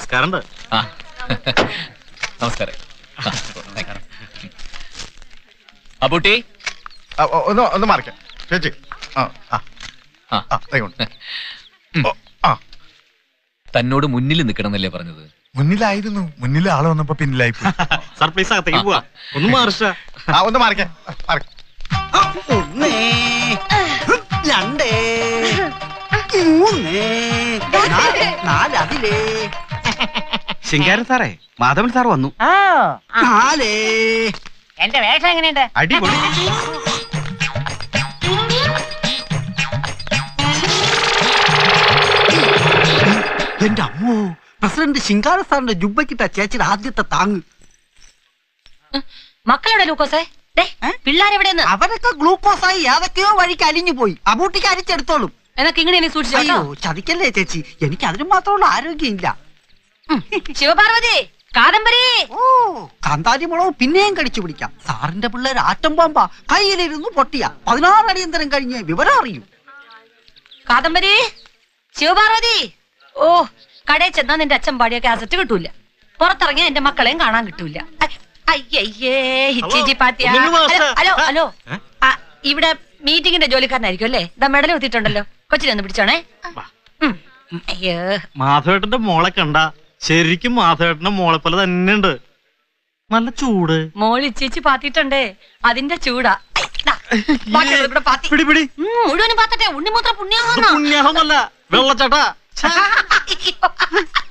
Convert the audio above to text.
നമസ്കാരം ആ നമസ്കാരം അബൂട്ടി ആ, ഒ- ഒന്ന് ഒന്ന് മാറിക്കാം ചേച്ചി ആ ആ ആ ആ ദേ കൊണ്ട്. ഓ, ആ തന്നോട് മുന്നിൽ നിൽക്കണമെന്നല്ലേ പറഞ്ഞത് മുന്നിലായിരുന്നു മുന്നിൽ ആള് വന്നപ്പോ പിന്നിലായി പോയി. സർപ്രൈസ് അകത്തേക്ക് പോവാ ഒന്ന് മാറിച്ച ആ ഒന്ന് മാറിക്കാം മാറി ഒന്നേ രണ്ടേ മൂന്നേ നാ- നാലതിലേ ശിങ്കാരൻ സാറേ മാധവൻ സാർ വന്നു ആ ആ, നാലേ എന്റെ വേഷം എങ്ങനെയുണ്ട് അടിപൊളി എന്റെ അമ്മോ പ്രസിഡന്റ് ശിങ്കാര സാറിന്റെ ജുബക്കിട്ട ചേച്ചിയുടെ ആദ്യത്തെ താങ് മക്കളുടെ ലൂക്കോസേ ദേ ഏ? പിള്ളാരെവിടെയെന്ന് അവരൊക്കെ ഗ്ലൂക്കോസായി ഏതൊക്കെയോ വഴിക്ക് അലിഞ്ഞു പോയി അബൂട്ടിക്ക് അരിച്ചെടുത്തോളും എന്നൊക്കെ ഇങ്ങനെ സൂക്ഷിച്ചോ അയ്യോ ചതിക്കല്ലേ ചേച്ചി എനിക്ക് അതിന് മാത്രമുള്ള ആരോഗ്യമില്ല ശിവപാർവതി കാദംബരി ഓ കാന്താരി മുളക് പിന്നെയും കടിച്ചു പിടിക്കാം സാറിന്റെ പിള്ളേർ ആറ്റം പാമ്പാ കയ്യിലിരുന്നു പൊട്ടിയ പതിനാറ് അടിയന്തരം കഴിഞ്ഞ് വിവരം അറിയൂ കാദംബരി ശിവപാർവതി ഓ കടയിൽ ചെന്നാ നിന്റെ അച്ഛൻ പാടിയ കാസറ്റ് കിട്ടൂല പുറത്തിറങ്ങിയ എന്റെ മക്കളെയും കാണാൻ കിട്ടൂല ഐ, അയ്യയ്യേ ഹിച്ചിജി പാത്തിയ ഒന്നിങ്ങ് വാ, ഹലോ സാർ. ഹലോ ആ, ഇവിടെ മീറ്റിംഗിന്റെ ജോലിക്കാരനായിരിക്കും അല്ലേ ഇതാ മെഡൽ കുത്തിയിട്ടുണ്ടല്ലോ കൊച്ചിനെ ഒന്ന് പിടിച്ചോണേ ഉം. അയ്യോ മാധവേട്ടന്റെ മോളെ കണ്ട ശരിക്കും മാധവേട്ടന്റെ മോളെ പോലെ തന്നെ ഉണ്ട് നല്ല ചൂട് മോളി ചേച്ചി പാത്തിട്ടുണ്ടേ അതിന്റെ ചൂടാ ഐ, ദാ, ബാക്കിയുള്ളത് ഇവിടെ പാത്തി പിടി പിടി ഉം, മുഴുവനും പാത്തട്ടെ ഉണ്ണിമൂത്ര പുണ്യാഹന്ന പുണ്യാഹമല്ല വെള്ളച്ചാട്ടാ അയ്യോ.